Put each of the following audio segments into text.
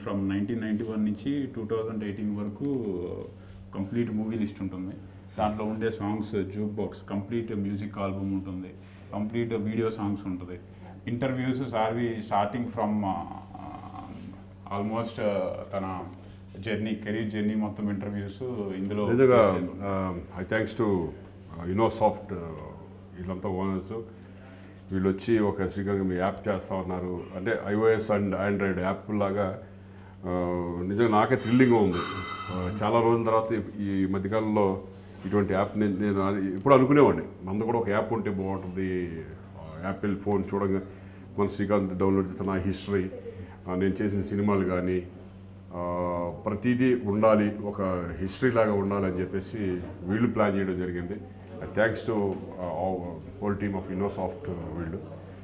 From nineteen ninety one నుంచి two thousand eighteen వరకు complete movie list ఉంటుంది దాంట్లో ఉండే songs juke box complete music album ఉంటుంది కంప్లీట్ వీడియో సాంగ్స్ ఉంటుంది ఇంటర్వ్యూస్ సార్వి స్టార్టింగ్ ఫ్రమ్ ఆల్మోస్ట్ తన జర్నీ కెరీర్ జర్నీ మొత్తం ఇంటర్వ్యూస్ ఇందులో నిజంగా చేశారు. ఐ థ్యాంక్స్ టు యునో సాఫ్ట్ వీళ్ళంతా ఓనర్స్ వీళ్ళు వచ్చి ఒక శ్రీకాంత్ మీ యాప్ చేస్తా ఉన్నారు అంటే ఐఓఎస్ అండ్ ఆండ్రాయిడ్ యాప్ లాగా ఆ, నిజంగా నాకే థ్రిల్లింగ్గా ఉంది ఆ, చాలా రోజుల తర్వాత ఈ- ఈ మధ్యకాలంలో ఇటువంటి యాప్ నేను నేను అది ఇప్పుడు అనుకునేవాడిని మంది కూడా ఒక యాప్ ఉంటే బాగుంటుంది ఆ, యాపిల్ ఫోన్ చూడంగా మన శ్రీకాంత్ డౌన్లోడ్ చేసిన నా హిస్టరీ నేను చేసిన సినిమాలు కానీ ఆ, ప్రతిదీ ఉండాలి ఒక హిస్టరీ లాగా ఉండాలి అని చెప్పేసి వీళ్ళు ప్లాన్ చేయడం జరిగింది thanks to whole team of Innosoft వీళ్ళు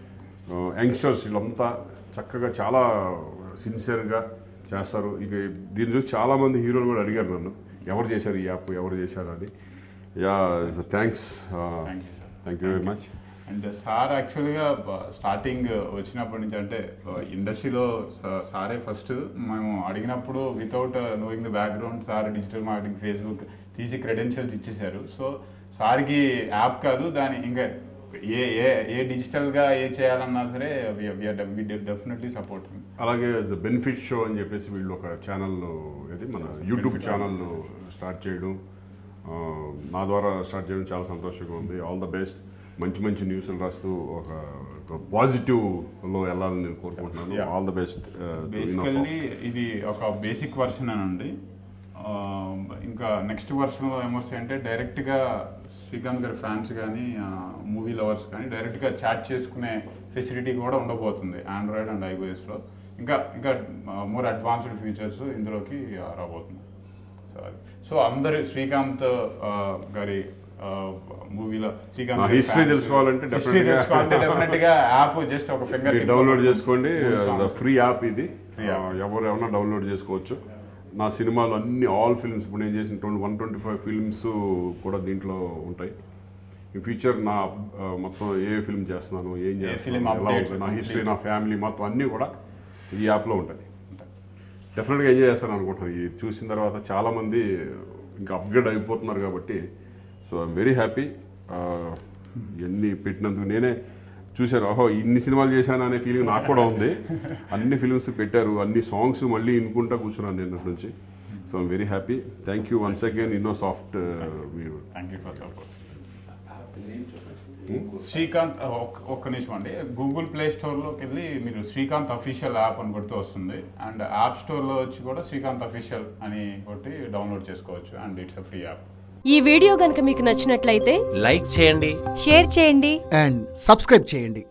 యంగ్స్టర్స్ వీళ్ళంతా చక్కగా చాలా సిన్సియర్గా చేస్తారు ఇక దీని చూసి చాలామంది హీరోలు కూడా అడిగారు నన్ను ఎవరు చేశారు ఈ యాప్ ఎవరు చేశారు అని yeah thanks Thank you, sir. Thank you very much and sir actually starting వచ్చినప్పటి నుంచి అంటే ఇండస్ట్రీలో సారే ఫస్ట్ మేము అడిగినప్పుడు without knowing the background sir digital marketing Facebook తీసి క్రెడెన్షియల్స్ ఇచ్చేశారు సో సార్కి యాప్ కాదు దాని ఇంకా ఏ ఏ ఏ డిజిటల్గా ఏ చేయాలన్నా సరే డెఫినెట్లీ సపోర్ట్ అలాగే ద బెనిఫిట్ షో అని చెప్పేసి వీళ్ళు ఒక ఛానల్ ఇది మన యూట్యూబ్ ఛానల్ స్టార్ట్ చేయడం ఆ, నా ద్వారా స్టార్ట్ చేయడం చాలా సంతోషంగా ఉంది ఆల్ ద బెస్ట్ మంచి మంచి న్యూస్లు రాస్తూ ఒక పాజిటివ్లో వెళ్ళాలని నేను కోరుకుంటున్నాను Yeah. All the best basically ఇది ఒక బేసిక్ వర్షన్ అండి ఆ, ఇంకా నెక్స్ట్ వర్షన్లో ఏమొస్తాయంటే డైరెక్ట్గా శ్రీకాంత్ గారి ఫ్యాన్స్ కానీ మూవీ లవర్స్ కానీ డైరెక్ట్గా చాట్ చేసుకునే ఫెసిలిటీ కూడా ఉండబోతుంది ఆండ్రాయిడ్ అండ్ ఐఓఎస్లో ఇంకా ఇంకా మోర్ అడ్వాన్స్డ్ ఫీచర్స్ ఇందులోకి ఆ, రాబోతుంది సో అది సో అందరు శ్రీకాంత్ ఆ, గారి మూవీలో శ్రీకాంత్ నా గారి history fans- తెలుసుకోవాలంటే history definitely గా- తెలుసుకోవాలంటే డెఫినెట్ గా యాప్ జస్ట్ ఒక ఫింగర్ డౌన్లోడ్ చేసుకోండి ఫ్రీ యాప్ ఇది Free app. ఆ, ఎవరు ఏమన్నా డౌన్లోడ్ చేసుకోవచ్చు నా సినిమాలు అన్ని ఆల్ ఫిల్మ్స్ ఇప్పుడు నేను చేసిన twenty one twenty five films కూడా దీంట్లో ఉంటాయి ఈ ఫ్యూచర్ నా ఆ, మొత్తం ఏ ఫిల్మ్ చేస్తున్నాను ఏం film చేస్తున్నాను ఎలా updates ఉంటుంది, నా complete. హిస్టరీ నా ఫ్యామిలీ మొత్తం అన్నీ కూడా ఈ యాప్లో ఉంటాయి డెఫినెట్గా ఎంజాయ్ చేస్తాను అనుకుంటున్నాను ఇది చూసిన తర్వాత చాలామంది ఇంకా అప్గ్రేడ్ అయిపోతున్నారు కాబట్టి సో ఐఎమ్ వెరీ హ్యాపీ ఇవన్నీ పెట్టినందుకు నేనే చూశాను ఓహో ఇన్ని సినిమాలు చేశాను అనే ఫీలింగ్ నాకు కూడా ఉంది అన్ని ఫిల్మ్స్ పెట్టారు అన్ని సాంగ్స్ మళ్ళీ వినుకుంటా కూర్చున్నాను నేను నుంచి so I'm very happy thank you once again Innosoft మీరు thank you for support Srikanth ఆ, ఒక్క- ఒక్క నిమిషం అండి గూగుల్ ప్లే స్టోర్లోకి వెళ్ళి మీరు శ్రీకాంత్ అఫీషియల్ యాప్ అని కొడితే వస్తుంది అండ్ యాప్ స్టోర్లో వచ్చి కూడా శ్రీకాంత్ అఫీషియల్ అని కొట్టి డౌన్లోడ్ చేసుకోవచ్చు and it's a free app ఈ వీడియో గనుక మీకు నచ్చినట్లయితే లైక్ చేయండి షేర్ చేయండి అండ్ సబ్స్క్రైబ్ చేయండి